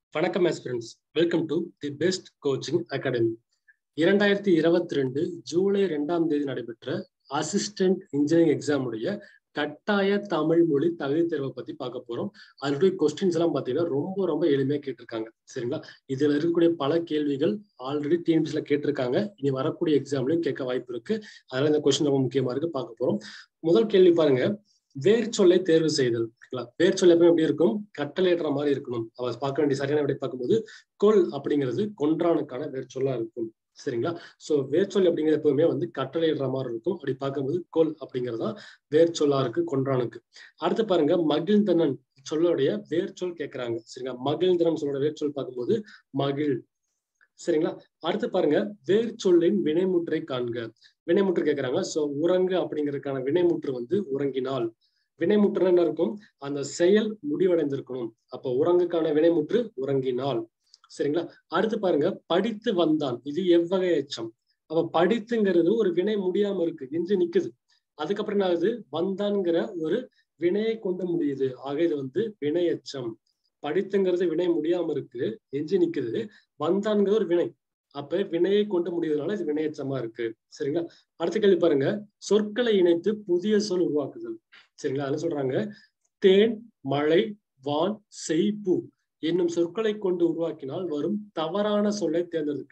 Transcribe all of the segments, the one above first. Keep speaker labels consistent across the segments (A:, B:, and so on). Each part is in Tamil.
A: வணக்கம் friends welcome to the best coaching academy இரண்டாயிரத்தி இருபத்தி ரெண்டு ஜூலை ரெண்டாம் தேதி நடைபெற்ற அசிஸ்டன்ட் இன்ஜினியரிங் எக்ஸாம் உடைய கட்டாய தமிழ் மொழி தகுதி தேர்வை பத்தி பார்க்க போறோம் அதனுடைய கொஸ்டின்ஸ் எல்லாம் பாத்தீங்கன்னா ரொம்ப ரொம்ப எளிமையா கேட்டிருக்காங்க சரிங்களா இதுல இருக்கக்கூடிய பல கேள்விகள் ஆல்ரெடி டிஎன்பிசில கேட்டிருக்காங்க இனி வரக்கூடிய எக்ஸாம்லயும் கேட்க வாய்ப்பு இருக்கு அதனால இந்த கொஸ்டின் ரொம்ப முக்கியமா இருக்கு பார்க்க போறோம் முதல் கேள்வி பாருங்க வேர் சொல்லை தேர்வு செய்தல் வேர் சொல் எப்பவும் எப்படி இருக்கும் கட்டளையிடுற மாதிரி இருக்கணும் அவ பார்க்க வேண்டிய சரியான விடை பார்க்கும்போது கொல் அப்படிங்கிறது கொன்றானுக்கான வேர் சொல்லா இருக்கும் சரிங்களா சோ வேர்ச்சொல் அப்படிங்கிறது எப்பவுமே வந்து கட்டளையிடுற மாதிரி இருக்கும் அப்படி பார்க்கும்போது கொல் அப்படிங்கறதா வேர் சொல்லா இருக்கு கொன்றானுக்கு அடுத்து பாருங்க மகிழ்ந்தனன் சொல்லோடைய வேர்ச்சொல் கேட்கிறாங்க சரிங்களா மகிழ்ந்தனன் சொல்லோட வேர்ச்சொல் பார்க்கும்போது மகிழ் சரிங்களா அடுத்து பாருங்க வேர் சொல்லின் வினைமுற்றை காண்க வினைமுற்று கேட்கிறாங்க சோ உறங்கு அப்படிங்கிறதுக்கான வினைமுற்று வந்து உறங்கினால் வினைமுற்று என்ன இருக்கும் அந்த செயல் முடிவடைந்திருக்கணும் அப்ப உறங்குக்கான வினைமுற்று உறங்கினால் சரிங்களா அடுத்து பாருங்க படித்து வந்தான் இது எவ்வகை எச்சம் அப்ப படித்துங்கிறது ஒரு வினை முடியாம இருக்கு என்று நிக்குது அதுக்கப்புறம் என்ன ஆகுது வந்தான்ங்கிற ஒரு வினையை கொண்டு முடியுது ஆக இது வந்து வினை எச்சம் படித்துங்கிறது வினை முடியாம இருக்கு எஞ்சி நிக்குது வந்தான்ங்கிறது ஒரு வினை அப்ப வினையை கொண்டு முடியுதுனால இது வினையச்சமா இருக்கு சரிங்களா அடுத்த கேள்வி பாருங்க சொற்களை இணைத்து புதிய சொல் உருவாக்குதல் சரிங்களா அதுல சொல்றாங்க தேன் மழை வான் செய்பு என்னும் சொற்களை கொண்டு உருவாக்கினால் வரும் தவறான சொல்லை தேர்ந்தெடுக்க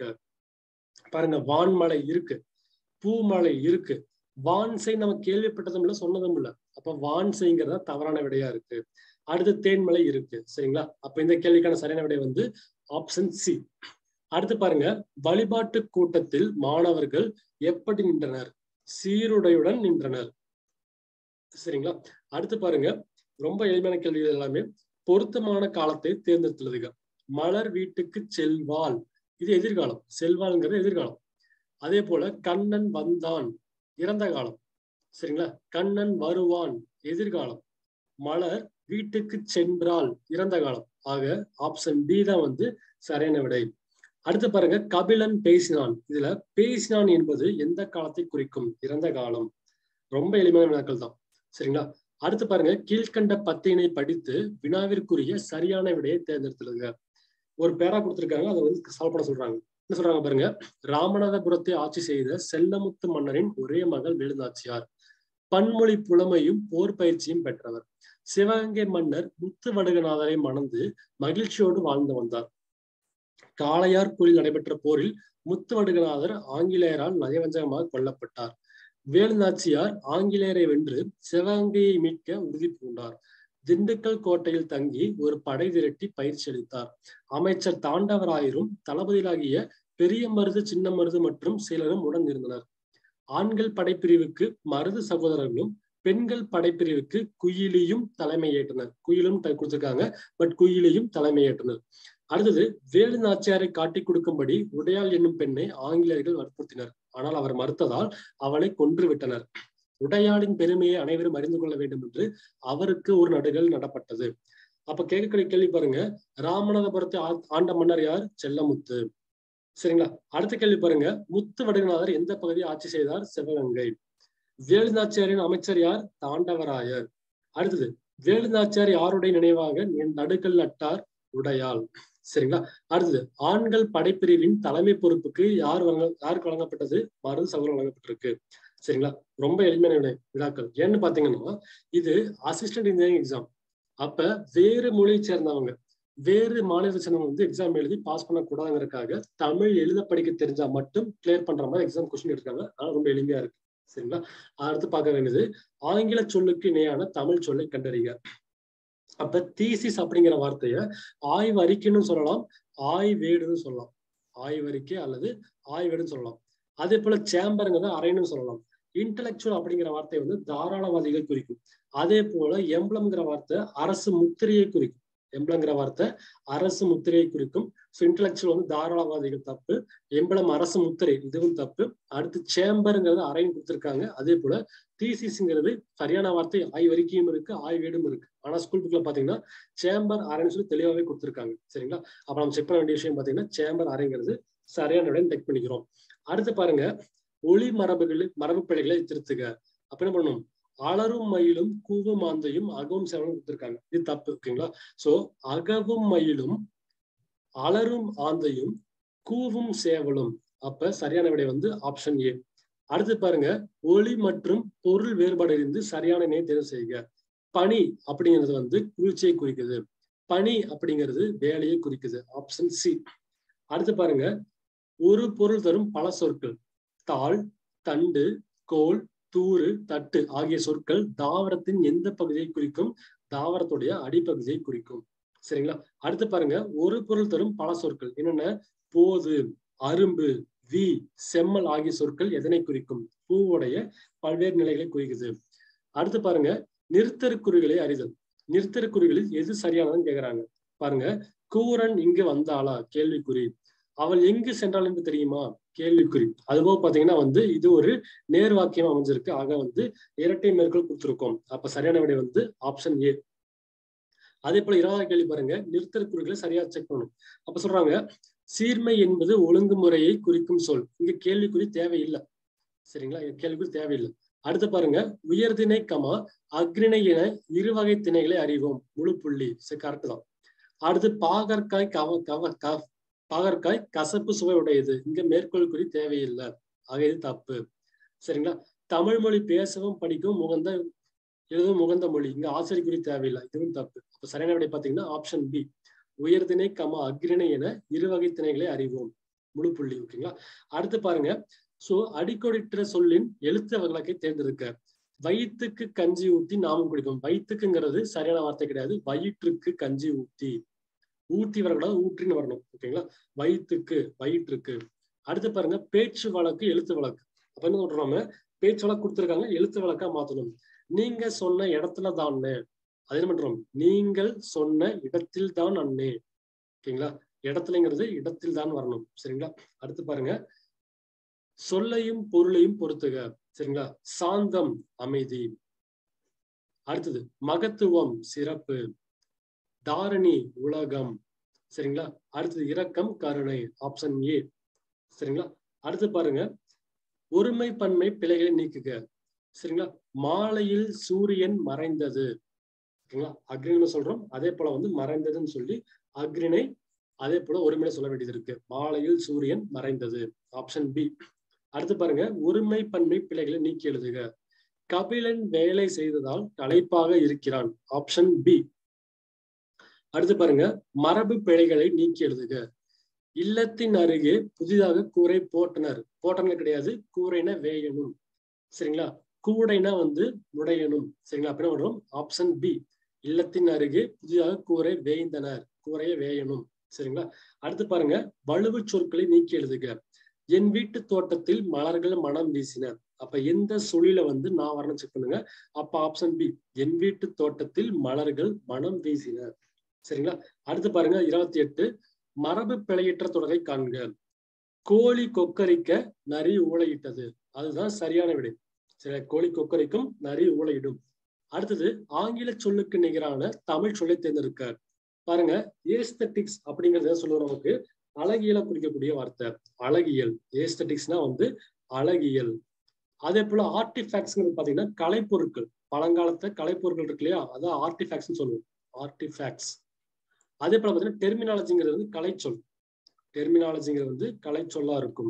A: பாருங்க வான்மழை இருக்கு பூமழை இருக்கு வான்சை நம்ம கேள்விப்பட்டதும் இல்லை சொன்னதும் இல்லை அப்ப வான்சைங்கிறதா தவறான விடையா இருக்கு அடுத்து தேன்மலை இருக்கு சரிங்களா அப்ப இந்த கேள்விக்கான சரியான விடை வந்து ஆப்ஷன் சி அடுத்து பாருங்க வழிபாட்டு கூட்டத்தில் மாணவர்கள் எப்படி நின்றனர் சீருடையுடன் நின்றனர் சரிங்களா அடுத்து பாருங்க ரொம்ப எளிமையான கேள்விகள் எல்லாமே பொருத்தமான காலத்தை தேர்ந்தெடுத்துள்ளதுங்க மலர் வீட்டுக்கு செல்வாள் இது எதிர்காலம் செல்வாள்ங்கிறது எதிர்காலம் அதே போல கண்ணன் வந்தான் இறந்த காலம் சரிங்களா கண்ணன் வருவான் எதிர்காலம் மலர் வீட்டுக்கு சென்றால் இறந்த காலம் ஆக ஆப்ஷன் டி தான் வந்து சரியான விடை அடுத்து பாருங்க கபிலன் பேசினான் இதுல பேசினான் என்பது எந்த காலத்தை குறிக்கும் இறந்த காலம் ரொம்ப எளிமையான வினாக்கள் தான் சரிங்களா அடுத்து பாருங்க கீழ்கண்ட பத்தியினை படித்து வினாவிற்குரிய சரியான விடையை தேர்ந்தெடுத்துருங்க ஒரு பேரா கொடுத்துருக்காங்க அதை வந்து சால்வ் பண்ண சொல்றாங்க என்ன சொல்றாங்க பாருங்க ராமநாதபுரத்தை ஆட்சி செய்த செல்லமுத்து மன்னரின் ஒரே மகள் வேலுநாச்சியார் பன்மொழி புலமையும் போர் பயிற்சியும் பெற்றவர் சிவகங்கை மன்னர் முத்து வடுகநாதரை மணந்து மகிழ்ச்சியோடு வாழ்ந்து வந்தார் காளையார் குழில் நடைபெற்ற போரில் முத்து வடுகநாதர் ஆங்கிலேயரால் நயவஞ்சகமாக கொல்லப்பட்டார் வேலுநாச்சியார் ஆங்கிலேயரை வென்று சிவகங்கையை மீட்க உறுதி பூண்டார் திண்டுக்கல் கோட்டையில் தங்கி ஒரு படை திரட்டி பயிற்சி அளித்தார் அமைச்சர் தாண்டவராயரும் தளபதிகளாகிய பெரிய மருது சின்ன மருது மற்றும் சிலரும் உடன் இருந்தனர் ஆண்கள் படைப்பிரிவுக்கு மருது சகோதரர்களும் பெண்கள் படைப்பிரிவுக்கு குயிலியும் தலைமை ஏற்றனர் குயிலும் கொடுத்திருக்காங்க பட் குயிலியும் தலைமை ஏற்றனர் அடுத்தது வேலு நாச்சியாரை காட்டிக் கொடுக்கும்படி உடையாள் என்னும் பெண்ணை ஆங்கிலேயர்கள் வற்புறுத்தினர் ஆனால் அவர் மறுத்ததால் அவளை கொன்று விட்டனர் உடையாளின் பெருமையை அனைவரும் அறிந்து கொள்ள வேண்டும் என்று அவருக்கு ஒரு நடுகள் நடப்பட்டது அப்ப கேட்கக்கூடிய கேள்வி பாருங்க ராமநாதபுரத்தை ஆண்ட மன்னர் யார் செல்லமுத்து சரிங்களா அடுத்த கேள்வி பாருங்க முத்து வடுகநாதர் எந்த பகுதியை ஆட்சி செய்தார் சிவகங்கை வேலுநாச்சியாரின் அமைச்சர் யார் தாண்டவராயர் அடுத்தது வேலுநாச்சியார் யாருடைய நினைவாக நடுக்கல் நட்டார் உடையாள் சரிங்களா அடுத்தது ஆண்கள் படைப்பிரிவின் தலைமை பொறுப்புக்கு யார் வழங்க யாருக்கு வழங்கப்பட்டது மருது சகோதரர் வழங்கப்பட்டிருக்கு சரிங்களா ரொம்ப எளிமையான விழாக்கள் ஏன்னு பாத்தீங்கன்னா இது அசிஸ்டன்ட் இன்ஜினியரிங் எக்ஸாம் அப்ப வேறு மொழியை சேர்ந்தவங்க வேறு மாநிலத்தை சேர்ந்தவங்க வந்து எக்ஸாம் எழுதி பாஸ் பண்ணக்கூடாதுங்கிறதுக்காக தமிழ் எழுத படிக்க தெரிஞ்சா மட்டும் கிளியர் பண்ற மாதிரி எக்ஸாம் கொஸ்டின் எடுக்காங்க அதனால ரொம்ப எளிமையா இருக்கு சரிங்களா அடுத்து பார்க்க வேண்டியது ஆங்கில சொல்லுக்கு இணையான தமிழ் சொல்லை கண்டறிக அப்ப தீசிஸ் அப்படிங்கிற வார்த்தைய ஆய்வறிக்கைன்னு சொல்லலாம் ஆய்வேடுன்னு சொல்லலாம் ஆய்வறிக்கை அல்லது ஆய்வேடுன்னு சொல்லலாம் அதே போல சேம்பருங்கிறத அரைன்னு சொல்லலாம் இன்டலெக்சுவல் அப்படிங்கிற வார்த்தை வந்து தாராளவாதிகள் குறிக்கும் அதே போல எம்பளம்ங்கிற வார்த்தை அரசு முத்திரையை குறிக்கும் எம்பளங்கிற வார்த்தை அரசு முத்திரையை குறிக்கும் ஸோ இன்டலெக்சுவல் வந்து தாராளவாதிகள் தப்பு எம்பளம் அரசு முத்திரை இதுவும் தப்பு அடுத்து சேம்பருங்கிறது அரைன்னு கொடுத்துருக்காங்க அதே போல தீசிஸ்ங்கிறது சரியான வார்த்தை ஆய்வறிக்கையும் இருக்கு ஆய்வேடும் இருக்கு ஆனா ஸ்கூல் புக்ல பாத்தீங்கன்னா சேம்பர் அரைன்னு சொல்லி தெளிவாவே கொடுத்துருக்காங்க சரிங்களா அப்ப நம்ம செக் பண்ண வேண்டிய விஷயம் பாத்தீங்கன்னா சேம்பர் அரைங்கிறது சரியான விட டெக் பண்ணிக்கிறோம் அடுத்து பாருங்க ஒளி மரபுகள் மரபு பிழைகளை திருத்துக அப்ப என்ன பண்ணணும் அலரும் மயிலும் கூவும் மாந்தையும் அகவும் செவனும் கொடுத்துருக்காங்க இது தப்பு ஓகேங்களா சோ அகவும் மயிலும் அலரும் ஆந்தையும் கூவும் சேவலும் அப்ப சரியான விடை வந்து ஆப்ஷன் ஏ அடுத்து பாருங்க ஒளி மற்றும் பொருள் வேறுபாடு இருந்து சரியான இணையை தேர்வு செய்க பனி அப்படிங்கிறது வந்து குளிர்ச்சியை குறிக்குது பனி அப்படிங்கிறது வேலையை குறிக்குது ஆப்ஷன் சி அடுத்து பாருங்க ஒரு பொருள் தரும் பல சொற்கள் தாள் தண்டு கோல் தூறு தட்டு ஆகிய சொற்கள் தாவரத்தின் எந்த பகுதியை குறிக்கும் தாவரத்துடைய அடிப்பகுதியை குறிக்கும் சரிங்களா அடுத்து பாருங்க ஒரு பொருள் தரும் பல சொற்கள் என்னென்ன போது அரும்பு வி செம்மல் ஆகிய சொற்கள் எதனை குறிக்கும் பூவுடைய பல்வேறு நிலைகளை குறிக்குது அடுத்து பாருங்க நிறுத்தற்குறிகளை அறிதல் நிறுத்தற்குறிகளில் எது சரியானதுன்னு கேக்குறாங்க பாருங்க கூரன் இங்கு வந்தாளா கேள்விக்குறி அவள் எங்கு சென்றாள் என்று தெரியுமா கேள்விக்குறி அதுபோக பாத்தீங்கன்னா வந்து இது ஒரு நேர் வாக்கியம் அமைஞ்சிருக்கு ஆக வந்து இரட்டை மேற்கோள் கொடுத்திருக்கோம் அப்ப சரியான விடை வந்து ஆப்ஷன் ஏ அதே போல இருபதாவது கேள்வி பாருங்க நிறுத்தற்குறிகளை சரியா செக் பண்ணணும் அப்ப சொல்றாங்க சீர்மை என்பது ஒழுங்குமுறையை குறிக்கும் சொல் இங்க கேள்விக்குறி தேவையில்லை சரிங்களா இங்க கேள்விக்குறி தேவையில்லை அடுத்து பாருங்க உயர்திணை கமா அக்ரிணை என இருவகை திணைகளை அறிவோம் முழு புள்ளி சரி கரெக்ட் தான் அடுத்து பாகற்காய் கவ கவ க பாகற்காய் கசப்பு சுவை உடையது இங்க மேற்கோள் குறி தேவையில்லை ஆக இது தப்பு சரிங்களா தமிழ் மொழி பேசவும் படிக்கவும் முகந்த எழுதவும் முகந்த மொழி இங்க ஆசிரியர் குறி தேவையில்லை இதுவும் தப்பு அப்ப சரியான விடை பாத்தீங்கன்னா ஆப்ஷன் பி உயர்திணை கமா அக்ரிணை என இருவகை திணைகளை அறிவோம் முழு புள்ளி ஓகேங்களா அடுத்து பாருங்க சோ அடிக்கோடிட்ட சொல்லின் எழுத்து வகலக்கை தேர்ந்தெடுக்க வயிற்றுக்கு கஞ்சி ஊத்தி நாமும் குடிப்போம் வயிற்றுக்குங்கிறது சரியான வார்த்தை கிடையாது வயிற்றுக்கு கஞ்சி ஊத்தி ஊத்தி வரக்கூடாது ஊற்றின்னு வரணும் ஓகேங்களா வயிற்றுக்கு வயிற்றுக்கு அடுத்து பாருங்க பேச்சு வழக்கு எழுத்து வழக்கு அப்ப என்ன சொல்றோம் பேச்சு வழக்கு கொடுத்துருக்காங்க எழுத்து வழக்கா மாத்தணும் நீங்க சொன்ன இடத்துல தான் அது என்ன பண்றோம் நீங்கள் சொன்ன இடத்தில் தான் அண்ணே ஓகேங்களா இடத்துலங்கிறது இடத்தில் தான் வரணும் சரிங்களா அடுத்து பாருங்க சொல்லையும் பொருளையும் பொறுத்துக சரிங்களா சாந்தம் அமைதி அடுத்தது மகத்துவம் சிறப்பு தாரணி உலகம் சரிங்களா அடுத்தது இரக்கம் கருணை ஆப்ஷன் ஏ சரிங்களா அடுத்து பாருங்க ஒருமை பன்மை பிழைகளை நீக்குக சரிங்களா மாலையில் சூரியன் மறைந்தது ஓகேங்களா அக்ரின்னு சொல்றோம் அதே போல வந்து மறைந்ததுன்னு சொல்லி அக்ரினை அதே போல ஒருமையில சொல்ல வேண்டியது இருக்கு மாலையில் சூரியன் மறைந்தது ஆப்ஷன் பி அடுத்து பாருங்க ஒருமை பன்மை பிழைகளை நீக்கி எழுதுக கபிலன் வேலை செய்ததால் களைப்பாக இருக்கிறான் ஆப்ஷன் பி அடுத்து பாருங்க மரபு பிழைகளை நீக்கி எழுதுக இல்லத்தின் அருகே புதிதாக கூரை போட்டனர் போட்டனர் கிடையாது கூரைனா வேயணும் சரிங்களா கூடைனா வந்து நுழையணும் சரிங்களா அப்படின்னா வரும் ஆப்ஷன் பி இல்லத்தின் அருகே புதிதாக கூரை வேய்ந்தனர் கூரையை வேயணும் சரிங்களா அடுத்து பாருங்க வலுவு சொற்களை நீக்கி எழுதுக என் வீட்டு தோட்டத்தில் மலர்கள் மனம் வீசின அப்ப எந்த சுழில வந்து நான் வரணும் செக் பண்ணுங்க அப்ப ஆப்ஷன் பி என் வீட்டு தோட்டத்தில் மலர்கள் மனம் வீசின சரிங்களா அடுத்து பாருங்க இருபத்தி எட்டு மரபு பிழையற்ற தொடரை காண்க கோழி கொக்கரிக்க நரி ஊழையிட்டது அதுதான் சரியான விடை சரி கோழி கொக்கரிக்கும் நரி ஊழையிடும் அடுத்தது ஆங்கில சொல்லுக்கு நிகரான தமிழ் சொல்லை தேர்ந்தெடுக்க பாருங்க ஏஸ்தட்டிக்ஸ் அப்படிங்கறத சொல்லுவோம் நமக்கு அழகியலை குறிக்கக்கூடிய வார்த்தை அழகியல் ஏஸ்தட்டிக்ஸ்னா வந்து அழகியல் அதே போல ஆர்டிஃபேக்ட்ஸ்ங்கிறது பாத்தீங்கன்னா கலைப்பொருட்கள் பழங்காலத்த கலைப்பொருட்கள் இருக்கு இல்லையா அதான் ஆர்டிஃபேக்ட்ஸ்னு சொல்லுவோம் ஆர்டிஃபேக்ட்ஸ் அதே போல பாத்தீங்கன்னா டெர்மினாலஜிங்கிறது வந்து கலைச்சொல் டெர்மினாலஜிங்கிறது வந்து கலைச்சொல்லா இருக்கும்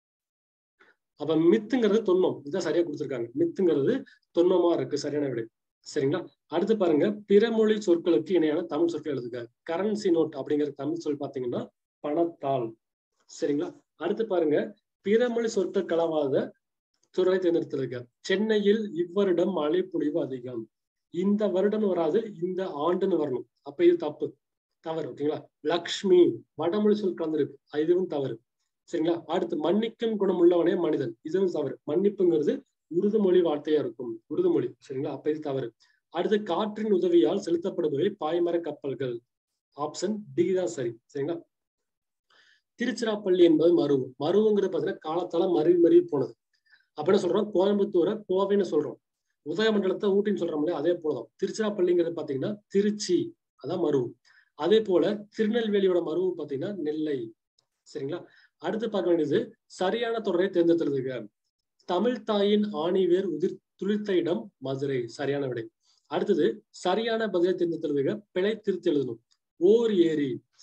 A: அப்ப மித்துங்கிறது தொன்மம் இதான் சரியா கொடுத்துருக்காங்க மித்துங்கிறது தொன்மமா இருக்கு சரியான விடை சரிங்களா அடுத்து பாருங்க பிறமொழி சொற்களுக்கு இணையான தமிழ் சொற்கள் எழுதுக கரன்சி நோட் அப்படிங்கிற தமிழ் சொல் பாத்தீங்கன்னா பணத்தாள் சரிங்களா அடுத்து பாருங்க பிறமொழி சொற்கள் கலவாத துறை தேர்ந்தெடுத்திருக்க சென்னையில் இவ்வருடம் மழை பொழிவு அதிகம் இந்த வருடம் வராது இந்த ஆண்டுன்னு வரணும் அப்ப இது தப்பு தவறு ஓகேங்களா லக்ஷ்மி வடமொழி சொல் கலந்துருக்கு இதுவும் தவறு சரிங்களா அடுத்து மன்னிக்கும் குணம் உள்ளவனே மனிதன் இதுவும் தவறு மன்னிப்புங்கிறது உருதுமொழி வார்த்தையா இருக்கும் உருதுமொழி சரிங்களா அப்ப இது தவறு அடுத்து காற்றின் உதவியால் செலுத்தப்படுபவை பாய்மர கப்பல்கள் ஆப்ஷன் டி தான் சரி சரிங்களா திருச்சிராப்பள்ளி என்பது மருவு மருவுங்கிறது பாத்தீங்கன்னா காலத்தால மருவி மருவி போனது அப்படின்னு சொல்றோம் கோயம்புத்தூரை கோவைன்னு சொல்றோம் உதயமண்டலத்தை ஊட்டின்னு சொல்றோம் இல்லையா அதே போலதான் திருச்சிராப்பள்ளிங்கிறது பாத்தீங்கன்னா திருச்சி அதான் மருவு அதே போல திருநெல்வேலியோட மருவு பாத்தீங்கன்னா நெல்லை சரிங்களா அடுத்து பார்க்க வேண்டியது சரியான தொடரை தேர்ந்தெடுத்துருதுங்க தமிழ் தாயின் ஆணிவேர் உதிர் துளிர்த்த இடம் மதுரை சரியான விடை அடுத்தது சரியான பதிலை தேர்ந்தெடுத்துருதுங்க பிழை திருத்தி எழுதணும் ஓர் ஏரி சரிங்களா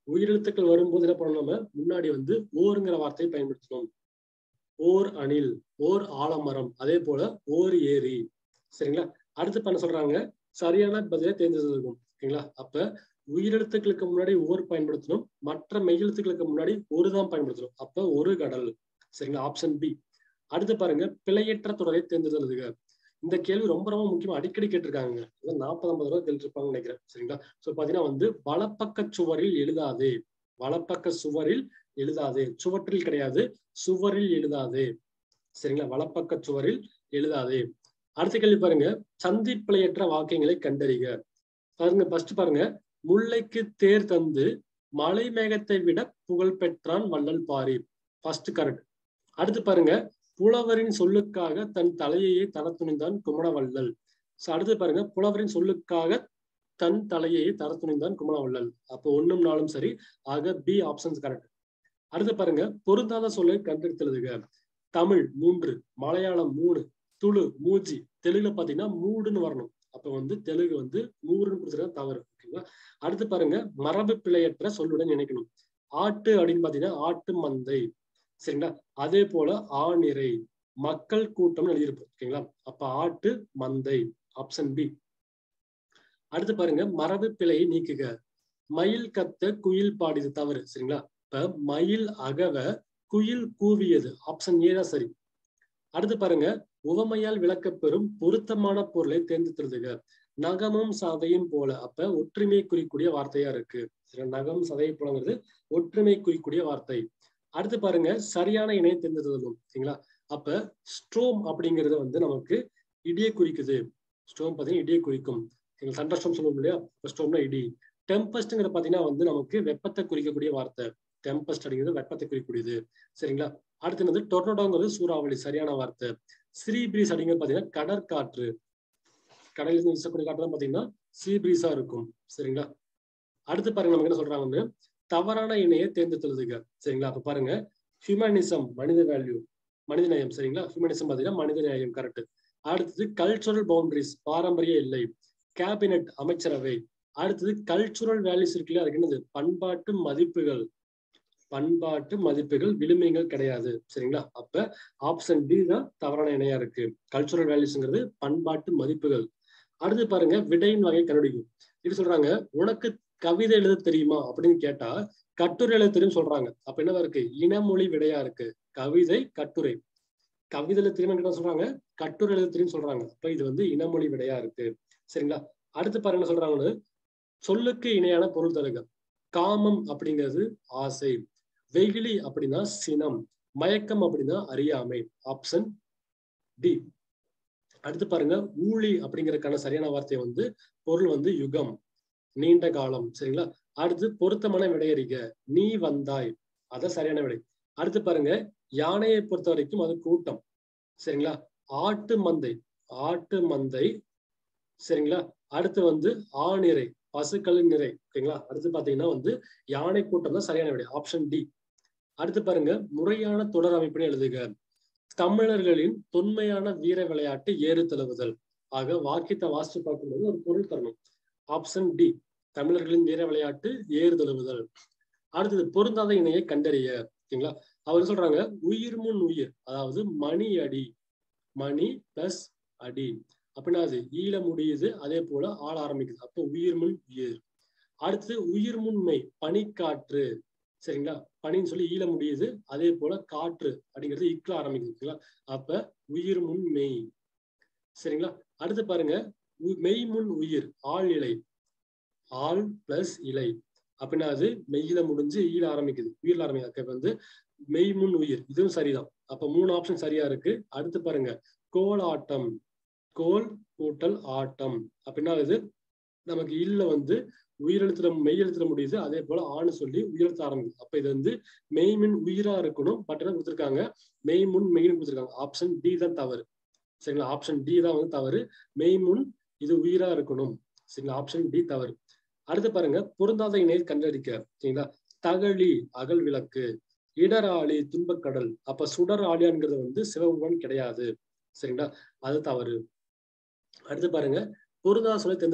A: உயிரெழுத்துக்கள் வரும்போது என்ன பண்ணணும் நம்ம முன்னாடி வந்து ஓருங்கிற வார்த்தையை பயன்படுத்தணும் ஓர் அணில் ஓர் ஆலமரம் அதே போல ஓர் ஏரி சரிங்களா அடுத்து பண்ண சொல்றாங்க சரியான பதிலை தேர்ந்தெடுக்கும் ஓகேங்களா அப்ப உயிரெழுத்துக்களுக்கு முன்னாடி ஓர் பயன்படுத்தணும் மற்ற மெய்யெழுத்துக்களுக்கு முன்னாடி ஒரு தான் பயன்படுத்தணும் அப்ப ஒரு கடல் சரிங்களா ஆப்ஷன் பி அடுத்து பாருங்க பிழையற்ற தொடரை தேர்ந்தெடுத்துக இந்த கேள்வி ரொம்ப ரொம்ப முக்கியமா அடிக்கடி கேட்டிருக்காங்க நாற்பது ஐம்பது ரூபாய் கேட்டிருப்பாங்கன்னு நினைக்கிறேன் சரிங்களா சோ பாத்தீங்கன்னா வந்து வலப்பக்க சுவரில் எழுதாதே வலப்பக்க சுவரில் எழுதாதே சுவற்றில் கிடையாது சுவரில் எழுதாதே சரிங்களா வலப்பக்க சுவரில் எழுதாதே அடுத்த கேள்வி பாருங்க சந்தி பிழையற்ற வாக்கியங்களை கண்டறிக பாருங்க ஃபர்ஸ்ட் பாருங்க முல்லைக்கு தேர் தந்து மலை மேகத்தை விட புகழ் பெற்றான் வள்ளல் பாரி ஃபர்ஸ்ட் கரெக்ட் அடுத்து பாருங்க புலவரின் சொல்லுக்காக தன் தலையையே தர துணிந்தான் குமணவள்ளல் அடுத்து பாருங்க புலவரின் சொல்லுக்காக தன் தலையை தர துணிந்தான் குமணவள்ளல் அப்போ ஒண்ணும் நாளும் சரி ஆக பி ஆப்ஷன்ஸ் கரெக்ட் அடுத்து பாருங்க பொருந்தாத சொல்லை கண்டெடுத்தெழுதுக தமிழ் மூன்று மலையாளம் மூணு துளு மூஜி தெலுங்குல பாத்தீங்கன்னா மூடுன்னு வரணும் அப்ப வந்து தெலுங்கு வந்து மூறுன்னு கொடுத்துருக்க தவறு ஓகேங்களா அடுத்து பாருங்க மரபு பிழையற்ற சொல்லுடன் நினைக்கணும் ஆட்டு அப்படின்னு பாத்தீங்கன்னா ஆட்டு மந்தை சரிங்களா அதே போல ஆணிரை மக்கள் கூட்டம்னு எழுதியிருப்போம் ஓகேங்களா அப்ப ஆட்டு மந்தை ஆப்ஷன் பி அடுத்து பாருங்க மரபு பிழையை நீக்குக மயில் கத்த குயில் பாடியது தவறு சரிங்களா இப்ப மயில் அகவ குயில் கூவியது ஆப்ஷன் ஏ தான் சரி அடுத்து பாருங்க உவமையால் விளக்கப்பெறும் பொருத்தமான பொருளை தேர்ந்தெடுத்துருதுக நகமும் சதையும் போல அப்ப ஒற்றுமை குறிக்கூடிய வார்த்தையா இருக்கு சரி நகம் சதையை போலங்கிறது ஒற்றுமை குறிக்கூடிய வார்த்தை அடுத்து பாருங்க சரியான இணையை தேர்ந்தெடுத்தலும் சரிங்களா அப்ப ஸ்ட்ரோம் அப்படிங்கிறது வந்து நமக்கு இடியை குறிக்குது ஸ்டோம் பாத்தீங்கன்னா இடியை குறிக்கும் எங்க சண்டர் ஸ்டோம் சொல்லுவோம் இல்லையா ஸ்டோம்னா இடி டெம்பஸ்ட்ங்கிற பாத்தீங்கன்னா வந்து நமக்கு வெப்பத்தை குறிக்கக்கூடிய வார்த்தை டெம்பஸ்ட் அப்படிங்கிறது வெப்பத்தை குறிக்கக்கூடியது சரிங்களா அடுத்து வந்து டொர்னடோங்கிறது சூறாவளி சரியான வார்த்தை ஸ்ரீ பிரீஸ் அப்படிங்கிறது பாத்தீங்கன்னா கடற்காற்று கடலில் இருந்து வீசக்கூடிய காற்று தான் பாத்தீங்கன்னா சீ பிரீஸா இருக்கும் சரிங்களா அடுத்து பாருங்க நமக்கு என்ன சொல்றாங்கன்னு தவறான இணையை தேர்ந்தெடுத்துள்ளதுங்க சரிங்களா அப்ப பாருங்க ஹியூமனிசம் மனித வேல்யூ மனித நேயம் சரிங்களா ஹியூமனிசம் பாத்தீங்கன்னா மனித நேயம் கரெக்ட் அடுத்தது கல்ச்சுரல் பவுண்டரிஸ் பாரம்பரிய இல்லை கேபினட் அமைச்சரவை அடுத்தது கல்ச்சுரல் வேல்யூஸ் இருக்குல்ல அதுக்கு என்னது பண்பாட்டு மதிப்புகள் பண்பாட்டு மதிப்புகள் விளிமைகள் கிடையாது சரிங்களா அப்ப ஆப்ஷன் டி தான் தவறான இணையா இருக்கு கல்ச்சுரல் வேல்யூஸ்ங்கிறது பண்பாட்டு மதிப்புகள் அடுத்து பாருங்க விடையின் வகை கண்டுபிடிக்கும் இது சொல்றாங்க உனக்கு கவிதை எழுத தெரியுமா அப்படின்னு கேட்டா கட்டுரை எழுத தெரியும் சொல்றாங்க அப்ப என்னவா இருக்கு இனமொழி விடையா இருக்கு கவிதை கட்டுரை கவிதை எழுத தெரியுமா என்ன சொல்றாங்க கட்டுரை எழுத தெரியும் சொல்றாங்க அப்ப இது வந்து இனமொழி விடையா இருக்கு சரிங்களா அடுத்து பாருங்க என்ன சொல்றாங்கன்னு சொல்லுக்கு இணையான பொருள் தருக காமம் அப்படிங்கிறது ஆசை வெகுளி அப்படின்னா சினம் மயக்கம் அப்படின்னா அறியாமை ஆப்ஷன் டி அடுத்து பாருங்க ஊழி அப்படிங்கறதுக்கான சரியான வார்த்தை வந்து பொருள் வந்து யுகம் நீண்ட காலம் சரிங்களா அடுத்து பொருத்தமான விடையறிக நீ வந்தாய் அத சரியான விடை அடுத்து பாருங்க யானையை பொறுத்த வரைக்கும் அது கூட்டம் சரிங்களா ஆட்டு மந்தை ஆட்டு மந்தை சரிங்களா அடுத்து வந்து ஆணிரை பசுக்களின் நிறை ஓகேங்களா அடுத்து பாத்தீங்கன்னா வந்து யானை கூட்டம் தான் சரியான விடை ஆப்ஷன் டி அடுத்து பாருங்க முறையான தொடர் அமைப்பினை எழுதுக தமிழர்களின் தொன்மையான வீர விளையாட்டு ஏறு தழுவுதல் ஆக வாக்கியத்தை வாசித்து பார்க்கும்போது ஒரு பொருள் தரணும் ஆப்ஷன் டி தமிழர்களின் வீர விளையாட்டு ஏறு தழுவுதல் அடுத்தது பொருந்தாத இணையை கண்டறிய ஓகேங்களா அவர் சொல்றாங்க உயிர் முன் உயிர் அதாவது மணி அடி மணி பிளஸ் அடி அப்படின்னா அது ஈழ முடியுது அதே போல ஆள ஆரம்பிக்குது அப்போ உயிர் முன் உயிர் அடுத்து உயிர் முன்மை பனிக்காற்று சரிங்களா பனின்னு சொல்லி ஈழ முடியுது அதே போல காற்று அப்படிங்கிறது இக்ல ஆரம்பிக்குது அப்ப உயிர் முன் மெய் சரிங்களா அடுத்து பாருங்க மெய் முன் உயிர் ஆள் இலை ஆள் பிளஸ் இலை அப்படின்னா அது மெய்யில முடிஞ்சு ஈழ ஆரம்பிக்குது உயிரில் ஆரம்பிக்குது வந்து மெய் முன் உயிர் இதுவும் சரிதான் அப்ப மூணு ஆப்ஷன் சரியா இருக்கு அடுத்து பாருங்க கோல் ஆட்டம் கோல் கூட்டல் ஆட்டம் அப்படின்னா இது நமக்கு இல்ல வந்து உயிரெழுத்துல மெய் எழுத்துல முடியுது அதே போல ஆணு சொல்லி உயிரெழுத்த ஆரம்பிக்குது அப்ப இது வந்து மெய்மின் உயிரா இருக்கணும் பட் என்ன கொடுத்துருக்காங்க மெய்முன் மெயின் கொடுத்துருக்காங்க ஆப்ஷன் டி தான் தவறு சரிங்களா ஆப்ஷன் டி தான் வந்து தவறு மெய்முன் இது உயிரா இருக்கணும் சரிங்களா ஆப்ஷன் டி தவறு அடுத்து பாருங்க பொருந்தாத இணையை கண்டறிக்க சரிங்களா தகழி அகல் விளக்கு இடராளி துன்பக்கடல் அப்ப சுடர் ஆளியான்ங்கிறது வந்து சிவபெருமான் கிடையாது சரிங்களா அது தவறு அடுத்து பாருங்க பொருந்தாத சொல்லை தேர்ந்தெடுக்கணும்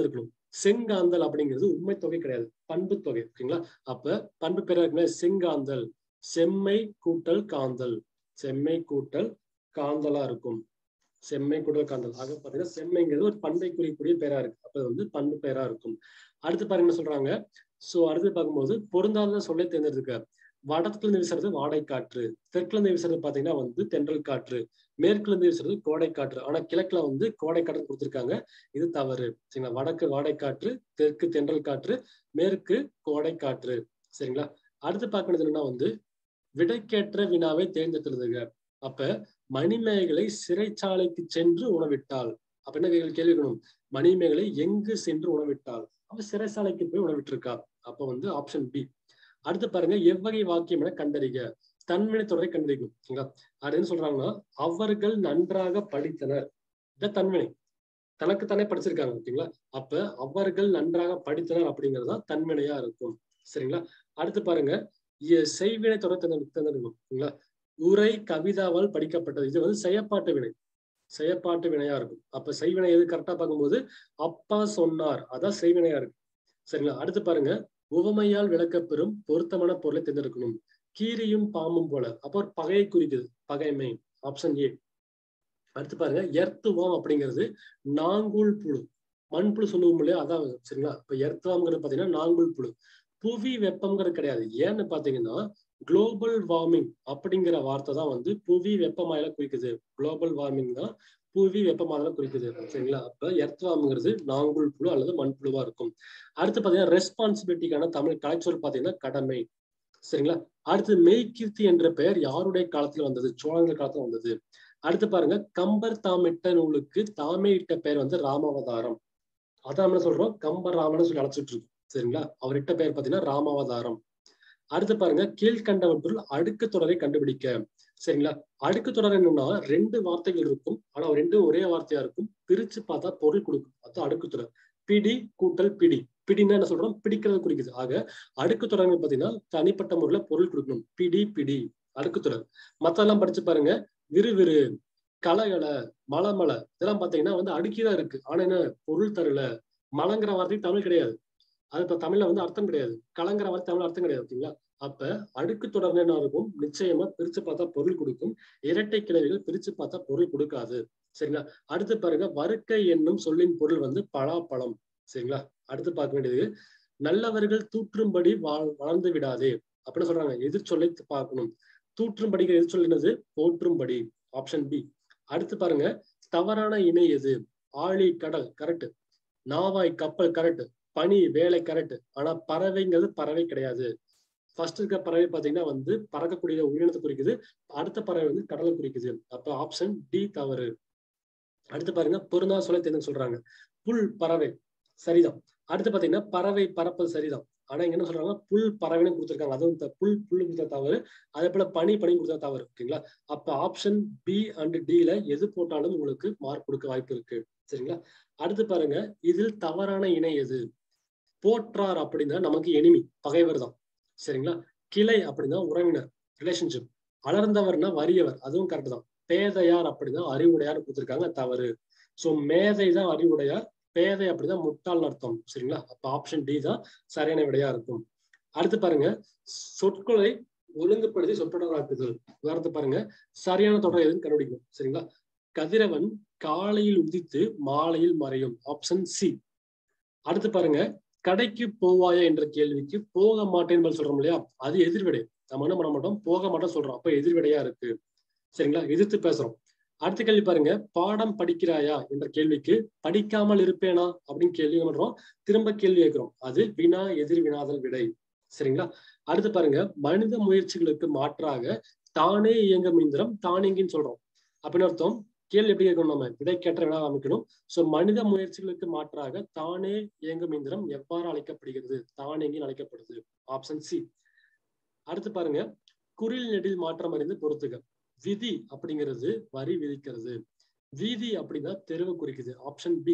A: செங்காந்தல் அப்படிங்கிறது உண்மை தொகை கிடையாது பண்பு தொகை ஓகேங்களா அப்ப பண்பு பெயரா இருக்குன்னா செங்காந்தல் செம்மை கூட்டல் காந்தல் செம்மை கூட்டல் காந்தலா இருக்கும் செம்மை கூட்டல் காந்தல் ஆக பாத்தீங்கன்னா செம்மைங்கிறது ஒரு பண்பை குறிக்கக்கூடிய பெயரா இருக்கு அப்ப வந்து பண்பு பெயரா இருக்கும் அடுத்து பாருங்க என்ன சொல்றாங்க சோ அடுத்து பார்க்கும்போது பொருந்தாத சொல்லை தேர்ந்தெடுக்க வடக்குல இருந்து வீசுறது வாடை காற்று தெற்குல இருந்து வீசுறது பாத்தீங்கன்னா வந்து தென்றல் காற்று மேற்குல இருந்து வீசுறது கோடை காற்று ஆனா கிழக்குல வந்து கோடை காற்று கொடுத்திருக்காங்க இது தவறு சரிங்களா வடக்கு வாடை காற்று தெற்கு தென்றல் காற்று மேற்கு கோடை காற்று சரிங்களா அடுத்து பார்க்கறது என்னன்னா வந்து விடைக்கேற்ற வினாவை தேர்ந்தெடுத்துருதுங்க அப்ப மணிமேகலை சிறைச்சாலைக்கு சென்று உணவிட்டாள் அப்ப என்ன கேள்வி இருக்கணும் மணிமேகலை எங்கு சென்று உணவிட்டாள் அவ சிறைச்சாலைக்கு போய் உணவிட்டிருக்கா அப்ப வந்து ஆப்ஷன் பி அடுத்து பாருங்க எவ்வகை வாக்கியம் என கண்டறிக தன்வினை தொடரை கண்டறிக்கும் ஓகேங்களா அது என்ன சொல்றாங்கன்னா அவர்கள் நன்றாக படித்தனர் இத தன்வினை தனக்கு தானே படிச்சிருக்காங்க ஓகேங்களா அப்ப அவர்கள் நன்றாக படித்தனர் அப்படிங்கிறது தான் தன்வினையா இருக்கும் சரிங்களா அடுத்து பாருங்க செய்வினை தொடர் தேர்ந்தெடுக்கும் ஓகேங்களா உரை கவிதாவால் படிக்கப்பட்டது இது வந்து செயப்பாட்டு வினை செயப்பாட்டு வினையா இருக்கும் அப்ப செய்வினை எது கரெக்டா பார்க்கும்போது அப்பா சொன்னார் அதான் செய்வினையா இருக்கு சரிங்களா அடுத்து பாருங்க உவமையால் விளக்கப்பெறும் பொருத்தமான பொருளை தேர்ந்தெடுக்கணும் கீரியும் பாம்பும் போல அப்போ பகையை குறிக்குது பகைமை ஆப்ஷன் ஏ அடுத்து பாருங்க எர்த்துவாம் அப்படிங்கிறது நாங்குள் புழு மண்புழு சொல்லுவோம் இல்லையா அதான் சரிங்களா இப்ப எர்த்துவாம்ங்கிறது பாத்தீங்கன்னா நாங்குள் புழு புவி வெப்பம்ங்கிறது கிடையாது ஏன்னு பாத்தீங்கன்னா குளோபல் வார்மிங் அப்படிங்கிற வார்த்தை தான் வந்து புவி வெப்பமாயில குறிக்குது குளோபல் வார்மிங் தான் புவி வெப்பமாதல குறிக்குது சரிங்களா அப்ப எர்த்வாம்ங்கிறது நாங்குள் புழு அல்லது மண்புழுவா இருக்கும் அடுத்து பாத்தீங்கன்னா ரெஸ்பான்சிபிலிட்டிக்கான தமிழ் கலைச்சொல் பாத்தீங்கன்னா கடமை சரிங்களா அடுத்து மெய்கீர்த்தி என்ற பெயர் யாருடைய காலத்துல வந்தது சோழர்கள் காலத்துல வந்தது அடுத்து பாருங்க கம்பர் தாமிட்ட நூலுக்கு தாமே இட்ட பெயர் வந்து ராமாவதாரம் அதான் என்ன சொல்றோம் கம்பர் ராமன் சொல்லி அழைச்சிட்டு இருக்கோம் சரிங்களா அவர் இட்ட பெயர் பாத்தீங்கன்னா ராமாவதாரம் அடுத்து பாருங்க கீழ்கண்டவற்றுள் அடுக்கு தொடரை கண்டுபிடிக்க சரிங்களா அடுக்கு தொடர் என்னன்னா ரெண்டு வார்த்தைகள் இருக்கும் ஆனா ரெண்டும் ஒரே வார்த்தையா இருக்கும் பிரிச்சு பார்த்தா பொருள் கொடுக்கும் அதான் அடுக்கு தொடர் பிடி கூட்டல் பிடி பிடின்னா என்ன சொல்றோம் பிடிக்கிறது குறிக்குது ஆக அடுக்கு தொடர் பாத்தீங்கன்னா தனிப்பட்ட முறையில பொருள் கொடுக்கணும் பிடி பிடி அடுக்கு தொடர் மத்தெல்லாம் படிச்சு பாருங்க விறுவிறு கலகல மலமலை இதெல்லாம் பாத்தீங்கன்னா வந்து அடுக்கிதான் இருக்கு ஆனா என்ன பொருள் தரல மலங்கிற வார்த்தை தமிழ் கிடையாது அது இப்ப தமிழ்ல வந்து அர்த்தம் கிடையாது கலங்கிற வார்த்தை தமிழ் அர்த்தம் கிடையாது ஓகேங்களா அப்ப அடுக்கு தொடர்ந்து என்ன இருக்கும் நிச்சயமா பிரிச்சு பார்த்தா பொருள் கொடுக்கும் இரட்டை கிளவிகள் பிரிச்சு பார்த்தா பொருள் கொடுக்காது சரிங்களா அடுத்து பாருங்க வறுக்கை என்னும் சொல்லின் பொருள் வந்து பலாப்பழம் சரிங்களா அடுத்து பார்க்க வேண்டியது நல்லவர்கள் தூற்றும்படி வாழ் வளர்ந்து விடாதே அப்படின்னு சொல்றாங்க எதிர்ச்சொல்லை பார்க்கணும் தூற்றும்படிங்கிற எதிர்ச்சொல் என்னது போற்றும்படி ஆப்ஷன் பி அடுத்து பாருங்க தவறான இணை எது ஆழி கடல் கரெக்ட் நாவாய் கப்பல் கரெக்ட் பனி வேலை கரெக்ட் ஆனா பறவைங்கிறது பறவை கிடையாது ஃபர்ஸ்ட் இருக்க பறவை பாத்தீங்கன்னா வந்து பறக்கக்கூடிய உயிரினத்தை குறிக்குது அடுத்த பறவை வந்து கடலை குறிக்குது அப்ப ஆப்ஷன் டி தவறு அடுத்து பாருங்க பொருந்தா சொல்ல தெரிஞ்சு சொல்றாங்க புல் பறவை சரிதான் அடுத்து பாத்தீங்கன்னா பறவை பறப்பது சரிதான் ஆனா இங்க என்ன சொல்றாங்க புல் பறவைன்னு கொடுத்துருக்காங்க அதுவும் புல் புல்லு கொடுத்தா தவறு அதே போல பனி பனி கொடுத்தா தவறு ஓகேங்களா அப்ப ஆப்ஷன் பி அண்ட் டில எது போட்டாலும் உங்களுக்கு மார்க் கொடுக்க வாய்ப்பு இருக்கு சரிங்களா அடுத்து பாருங்க இதில் தவறான இணை எது போற்றார் அப்படின்னா நமக்கு எனிமி பகைவர் தான் சரிங்களா கிளை அப்படின்னா உறவினர் ரிலேஷன்ஷிப் அலர்ந்தவர்னா வறியவர் அதுவும் கரெக்ட் தான் பேதையார் அப்படின்னா அறிவுடையார் கொடுத்துருக்காங்க தவறு சோ மேதை தான் அறிவுடையார் பேதை அப்படிதான் முட்டாள் அர்த்தம் சரிங்களா அப்ப ஆப்ஷன் டி தான் சரியான விடையா இருக்கும் அடுத்து பாருங்க சொற்களை ஒழுங்குபடுத்தி சொற்றொடராக்குதல் உதாரணத்தை பாருங்க சரியான தொடர் எதுன்னு கண்டுபிடிக்கணும் சரிங்களா கதிரவன் காலையில் உதித்து மாலையில் மறையும் ஆப்ஷன் சி அடுத்து பாருங்க கடைக்கு போவாயா என்ற கேள்விக்கு போக மாட்டேன்னு சொல்றோம் இல்லையா அது எதிர்விடை நம்ம என்ன பண்ண மாட்டோம் போக மாட்டோம் சொல்றோம் அப்ப எதிர்விடையா இருக்கு சரிங்களா எதிர்த்து பேசுறோம் அடுத்த கேள்வி பாருங்க பாடம் படிக்கிறாயா என்ற கேள்விக்கு படிக்காமல் இருப்பேனா அப்படின்னு கேள்வி பண்றோம் திரும்ப கேள்வி கேட்கிறோம் அது வினா எதிர் வினாதல் விடை சரிங்களா அடுத்து பாருங்க மனித முயற்சிகளுக்கு மாற்றாக தானே இயங்கும் இயந்திரம் தானியங்கின்னு சொல்றோம் அப்படின்னு அர்த்தம் கேள்வி எப்படி கேட்கணும் நம்ம விடைக்கேற்ற வினா அமைக்கணும் சோ மனித முயற்சிகளுக்கு மாற்றாக தானே இயங்கும் இயந்திரம் எவ்வாறு அழைக்கப்படுகிறது தானியங்கின்னு அழைக்கப்படுது ஆப்ஷன் சி அடுத்து பாருங்க குரில் நெடில் மாற்றம் அறிந்து பொறுத்துக விதி அப்படிங்கிறது வரி விதிக்கிறது வீதி அப்படின்னா தெருவு குறிக்குது ஆப்ஷன் பி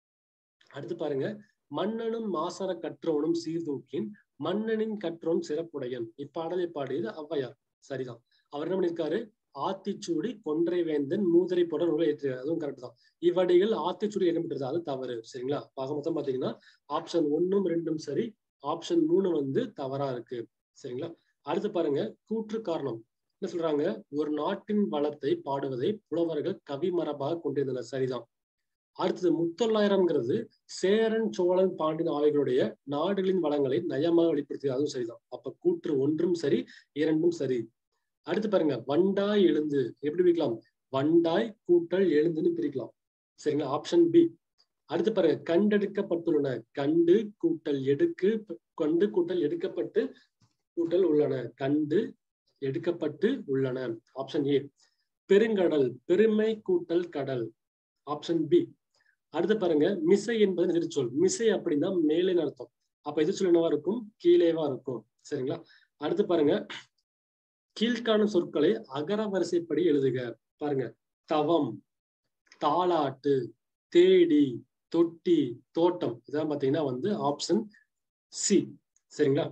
A: அடுத்து பாருங்க மன்னனும் மாசர கற்றவனும் சீர்தூக்கின் மன்னனின் கற்றோன் சிறப்புடையன் இப்பாடலை பாடியது ஔவையார் சரிதான் அவர் என்ன பண்ணிருக்காரு ஆத்திச்சூடி கொன்றை வேந்தன் மூதரை போட நூலை ஏற்று அதுவும் கரெக்ட் தான் இவ்வடிகள் ஆத்திச்சூடி இடம்பெற்றது அது தவறு சரிங்களா ஆக மொத்தம் பாத்தீங்கன்னா ஆப்ஷன் ஒன்னும் ரெண்டும் சரி ஆப்ஷன் மூணு வந்து தவறா இருக்கு சரிங்களா அடுத்து பாருங்க கூற்று காரணம் என்ன சொல்றாங்க ஒரு நாட்டின் வளத்தை பாடுவதை புலவர்கள் கவி மரபாக கொண்டிருந்தனர் சரிதான் அடுத்தது முத்தொள்ளாயிரம்ங்கிறது சேரன் சோழன் பாண்டியன் ஆவைகளுடைய நாடுகளின் வளங்களை நயமாக வெளிப்படுத்தியது அதுவும் சரிதான் அப்ப கூற்று ஒன்றும் சரி இரண்டும் சரி அடுத்து பாருங்க வண்டாய் எழுந்து எப்படி பிரிக்கலாம் வண்டாய் கூட்டல் எழுந்துன்னு பிரிக்கலாம் சரிங்களா ஆப்ஷன் பி அடுத்து பாருங்க கண்டெடுக்கப்பட்டுள்ளன கண்டு கூட்டல் எடுக்கு கண்டு கூட்டல் எடுக்கப்பட்டு கூட்டல் உள்ளன கண்டு எடுக்கப்பட்டு உள்ளன ஆப்ஷன் ஏ பெருங்கடல் பெருமை கூட்டல் கடல் ஆப்ஷன் பி அடுத்து பாருங்க மிசை என்பது எதிர்ச்சொல் மிசை அப்படின்னா மேலே அர்த்தம் அப்ப எதிர்ச்சொல் என்னவா இருக்கும் கீழேவா இருக்கும் சரிங்களா அடுத்து பாருங்க கீழ்காணும் சொற்களை அகர வரிசைப்படி எழுதுக பாருங்க தவம் தாளாட்டு தேடி தொட்டி தோட்டம் இதான் பாத்தீங்கன்னா வந்து ஆப்ஷன் சி சரிங்களா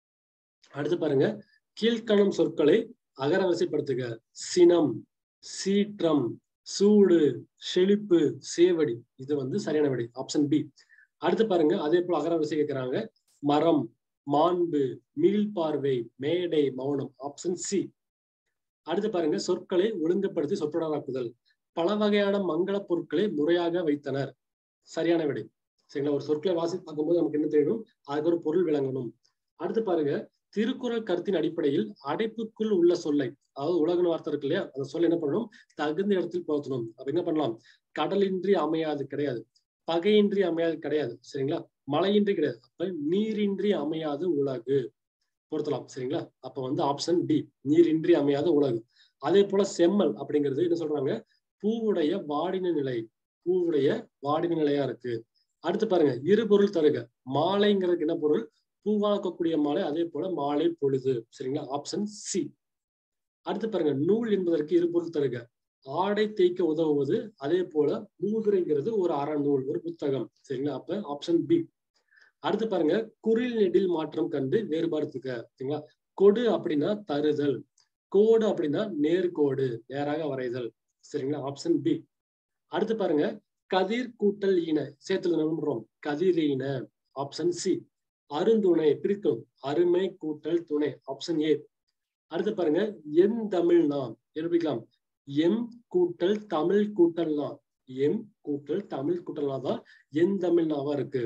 A: அடுத்து பாருங்க கீழ்காணும் சொற்களை அகர வரிசைப்படுத்துக சினம் சீற்றம் சூடு செழிப்பு சேவடி இது வந்து சரியான விடை ஆப்ஷன் பி அடுத்து பாருங்க அதே போல அகர வரிசை கேட்கிறாங்க மரம் மாண்பு மீள்பார்வை மேடை மௌனம் ஆப்ஷன் சி அடுத்து பாருங்க சொற்களை ஒழுங்குபடுத்தி சொற்றொடராக்குதல் பல வகையான மங்கள பொருட்களை முறையாக வைத்தனர் சரியான விடை சரிங்களா ஒரு சொற்களை வாசி பார்க்கும்போது நமக்கு என்ன தெரியணும் அதுக்கு ஒரு பொருள் விளங்கணும் அடுத்து பாருங்க திருக்குறள் கருத்தின் அடிப்படையில் அடைப்புக்குள் உள்ள சொல்லை அதாவது உலகன வார்த்தை இருக்கு இல்லையா அந்த சொல்ல என்ன பண்ணணும் தகுந்த இடத்தில் பொருத்தணும் அப்ப என்ன பண்ணலாம் கடலின்றி அமையாது கிடையாது பகையின்றி அமையாது கிடையாது சரிங்களா மழையின்றி கிடையாது அப்ப நீரின்றி அமையாது உலகு பொருத்தலாம் சரிங்களா அப்ப வந்து ஆப்ஷன் டி நீரின்றி அமையாத உலகு அதே போல செம்மல் அப்படிங்கிறது என்ன சொல்றாங்க பூவுடைய வாடின நிலை பூவுடைய வாடின நிலையா இருக்கு அடுத்து பாருங்க இரு பொருள் தருக மாலைங்கிறதுக்கு என்ன பொருள் பூவாக்கக்கூடிய மாலை அதே போல மாலை பொழுது சரிங்களா ஆப்ஷன் சி அடுத்து பாருங்க நூல் என்பதற்கு இரு பொருள் தருக ஆடை தேய்க்க உதவுவது அதே போல மூதுரைங்கிறது ஒரு அறநூல் ஒரு புத்தகம் சரிங்களா அப்ப ஆப்ஷன் பி அடுத்து பாருங்க குரில் நெடில் மாற்றம் கண்டு வேறுபாடுத்துக்க சரிங்களா கொடு அப்படின்னா தருதல் கோடு அப்படின்னா நேர்கோடு நேராக வரைதல் சரிங்களா ஆப்ஷன் பி அடுத்து பாருங்க கதிர் கூட்டல் ஈன சேர்த்துல நம்புறோம் கதிர் ஈன ஆப்ஷன் சி அருந்துணை பிரிக்கும் அருமை கூட்டல் துணை ஆப்ஷன் ஏ அடுத்து பாருங்க என் தமிழ்னா நிரூபிக்கலாம் எம் கூட்டல் தமிழ் கூட்டல்னா எம் கூட்டல் தமிழ் கூட்டல்னா தான் என் தமிழ்னாவா இருக்கு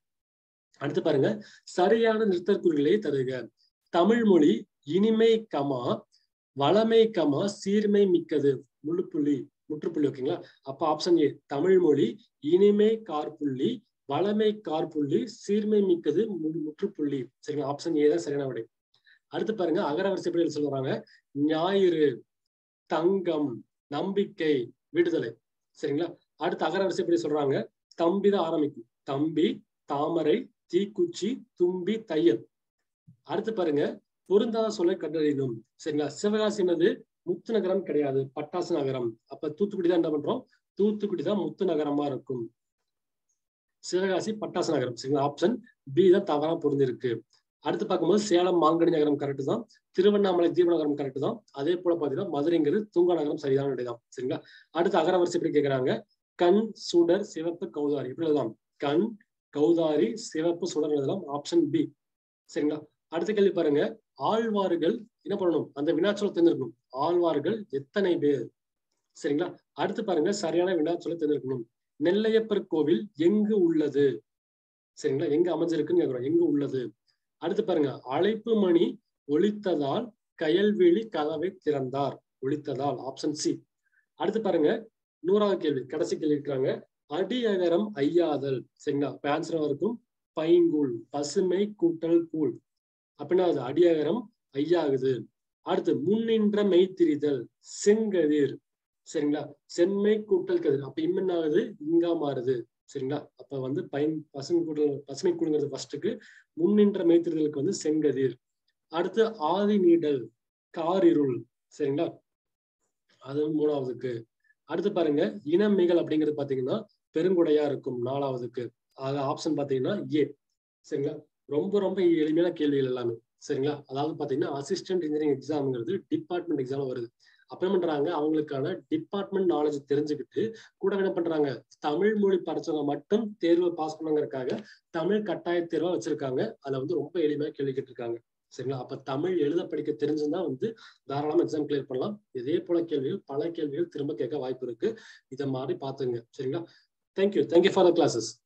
A: அடுத்து பாருங்க சரியான நிறுத்தற்குறிகளை தருக தமிழ் மொழி இனிமை கமா வளமை கமா சீர்மை மிக்கது முழுப்புள்ளி முற்றுப்புள்ளி ஓகேங்களா அப்ப ஆப்ஷன் ஏ தமிழ் மொழி இனிமை கார்புள்ளி வளமை கார்புள்ளி சீர்மை மிக்கது முற்றுப்புள்ளி சரிங்களா ஆப்ஷன் ஏ தான் சரியான விடை அடுத்து பாருங்க அகர வரிசைப்படி சொல்றாங்க ஞாயிறு தங்கம் நம்பிக்கை விடுதலை சரிங்களா அடுத்து அகர வரிசைப்படி சொல்றாங்க தம்பி தான் ஆரம்பிக்கும் தம்பி தாமரை தீக்குச்சி தும்பி தையல் அடுத்து பாருங்க பொருந்தாத சொல்லை கண்டறியணும் சரிங்களா சிவகாசி என்னது முத்து நகரம் கிடையாது பட்டாசு நகரம் அப்ப தூத்துக்குடி தான் என்ன பண்றோம் தூத்துக்குடி தான் முத்து நகரமா இருக்கும் சிவகாசி பட்டாசு நகரம் சரிங்களா ஆப்ஷன் பி தான் தவறா பொருந்திருக்கு அடுத்து பார்க்கும்போது சேலம் மாங்கனி நகரம் கரெக்ட் தான் திருவண்ணாமலை தீபநகரம் கரெக்ட் தான் அதே போல பாத்தீங்கன்னா மதுரைங்கிறது தூங்கா நகரம் சரியான விடைதான் சரிங்களா அடுத்து அகர வரிசை எப்படி கேட்கிறாங்க கண் சுடர் சிவப்பு கௌதாரி எப்படி எழுதலாம் கண் கௌதாரி சிவப்பு சுடர் எழுதலாம் ஆப்ஷன் பி சரிங்களா அடுத்த கேள்வி பாருங்க ஆழ்வார்கள் என்ன பண்ணணும் அந்த வினாச்சொலை தேர்ந்தெடுக்கணும் ஆழ்வார்கள் எத்தனை பேர் சரிங்களா அடுத்து பாருங்க சரியான வினாச்சொலை தேர்ந்தெடுக்கணும் நெல்லையப்பர் கோவில் எங்கு உள்ளது சரிங்களா எங்க அமைஞ்சிருக்குன்னு கேக்குறோம் எங்கு உள்ளது அடுத்து பாருங்க அழைப்பு மணி ஒழித்ததால் கயல்வெளி கதவை திறந்தார் ஒழித்ததால் ஆப்ஷன் சி அடுத்து பாருங்க நூறாவது கேள்வி கடைசி கேள்வி இருக்கிறாங்க அடி அகரம் ஐயாதல் சரிங்களா இப்ப ஆன்சரா இருக்கும் பைங்கூழ் பசுமை கூட்டல் கூழ் அப்படின்னா அது அடியகரம் ஐயாகுது அடுத்து முன்னின்ற மெய்த்திரிதல் செங்கதிர் சரிங்களா செம்மை கூட்டல் கதிர் அப்ப இம்மன் ஆகுது இங்கா மாறுது சரிங்களா அப்ப வந்து பயன் பசுமை கூட்டல் பசுமை கூடுங்கிறது ஃபர்ஸ்ட்டுக்கு முன்னின்ற மெய்த்திரிதலுக்கு வந்து செங்கதிர் அடுத்து ஆதி நீடல் காரிருள் சரிங்களா அது மூணாவதுக்கு அடுத்து பாருங்க இனமிகள் அப்படிங்கிறது பாத்தீங்கன்னா பெருங்குடையா இருக்கும் நாலாவதுக்கு அது ஆப்ஷன் பாத்தீங்கன்னா ஏ சரிங்களா ரொம்ப ரொம்ப எளிமையான கேள்விகள் எல்லாமே சரிங்களா அதாவது பாத்தீங்கன்னா அசிஸ்டன்ட் இன்ஜினியரிங் எக்ஸாம்ங்கிறது டிபார்ட்மெண்ட் எக்ஸாம் வருது அப்ப என்ன பண்றாங்க அவங்களுக்கான டிபார்ட்மெண்ட் நாலேஜ் தெரிஞ்சுக்கிட்டு கூட என்ன பண்றாங்க தமிழ் மொழி படிச்சவங்க மட்டும் தேர்வை பாஸ் பண்ணுங்கிறதுக்காக தமிழ் கட்டாய தேர்வா வச்சிருக்காங்க அதுல வந்து ரொம்ப எளிமையா கேள்வி கேட்டிருக்காங்க சரிங்களா அப்ப தமிழ் எழுத படிக்க தெரிஞ்சிருந்தா வந்து தாராளமா எக்ஸாம் கிளியர் பண்ணலாம் இதே போல கேள்விகள் பல கேள்விகள் திரும்ப கேட்க வாய்ப்பு இருக்கு இதை மாதிரி பாத்துங்க சரிங்களா thank you thank you for the classes